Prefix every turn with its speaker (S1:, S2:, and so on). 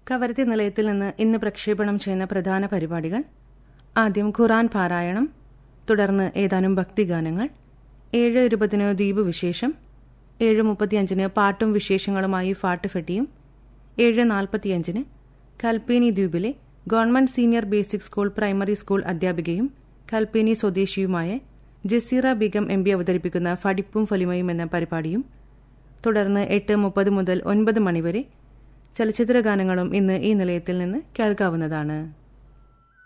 S1: കവരത്തി നിലയത്തിൽ നിന്ന് ഇന്ന് പ്രക്ഷേപണം ചെയ്യുന്ന പ്രധാന പരിപാടികൾ ആദ്യം ഖുറാൻ പാരായണം തുടർന്ന് ഏതാനും ഭക്തിഗാനങ്ങൾ ഏഴ് ഇരുപതിന് ദ്വീപ് വിശേഷം ഏഴ് മുപ്പത്തിയഞ്ചിന് പാട്ടും വിശേഷങ്ങളുമായി ഫാട്ടുഫെട്ടിയും ഏഴ് നാൽപ്പത്തിയഞ്ചിന് കൽപ്പേനി ദ്വീപിലെ government senior basic school primary school അധ്യാപികയും കൽപ്പേനി സ്വദേശിയുമായ ജസീറ ബീഗം എം പി അവതരിപ്പിക്കുന്ന ഫടിപ്പും ഫലിമയും എന്ന പരിപാടിയും തുടർന്ന് എട്ട് മുപ്പത് മുതൽ ഒൻപത് മണിവരെ ചലച്ചിത്ര ഗാനങ്ങളും ഇന്ന് ഈ നിലയത്തിൽ നിന്ന് കേൾക്കാവുന്നതാണ്